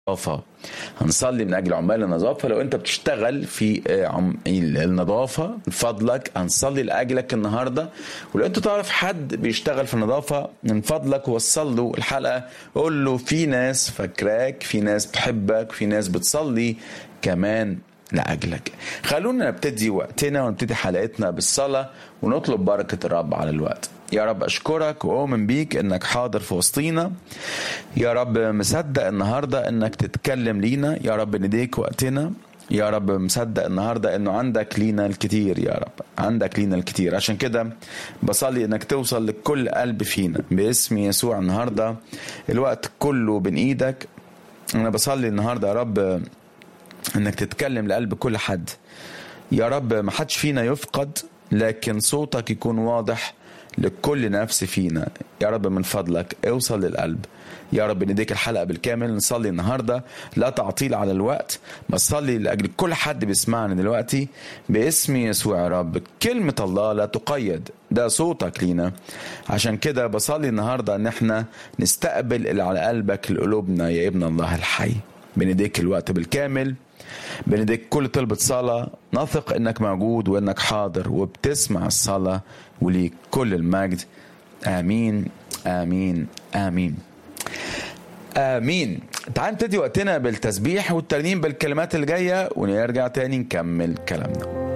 النظافة هنصلي من أجل عمال النظافة لو أنت بتشتغل في آه، عم- النظافة من فضلك هنصلي لأجلك النهاردة ولو أنت تعرف حد بيشتغل في النظافة من فضلك وصل له الحلقة قول له في ناس فاكراك في ناس بتحبك في ناس بتصلي كمان لأجلك خلونا نبتدي وقتنا ونبتدي حلقتنا بالصلاة ونطلب بركة الرب على الوقت يا رب أشكرك وأؤمن بيك إنك حاضر في وسطينا يا رب مصدق النهاردة إنك تتكلم لينا يا رب نديك وقتنا يا رب مصدق النهاردة إنه عندك لينا الكتير يا رب عندك لينا الكتير عشان كده بصلي إنك توصل لكل قلب فينا باسم يسوع النهاردة الوقت كله بين إيدك أنا بصلي النهاردة يا رب انك تتكلم لقلب كل حد يا رب ما حدش فينا يفقد لكن صوتك يكون واضح لكل نفس فينا يا رب من فضلك اوصل للقلب يا رب نديك الحلقة بالكامل نصلي النهاردة لا تعطيل على الوقت بصلي لأجل كل حد بيسمعنا دلوقتي باسم يسوع يا رب كلمة الله لا تقيد ده صوتك لينا عشان كده بصلي النهاردة ان احنا نستقبل اللي على قلبك لقلوبنا يا ابن الله الحي بنديك الوقت بالكامل بنديك كل طلبة صلاة نثق انك موجود وانك حاضر وبتسمع الصلاة وليك كل المجد امين امين امين امين تعال نبتدي وقتنا بالتسبيح والترنيم بالكلمات الجاية ونرجع تاني نكمل كلامنا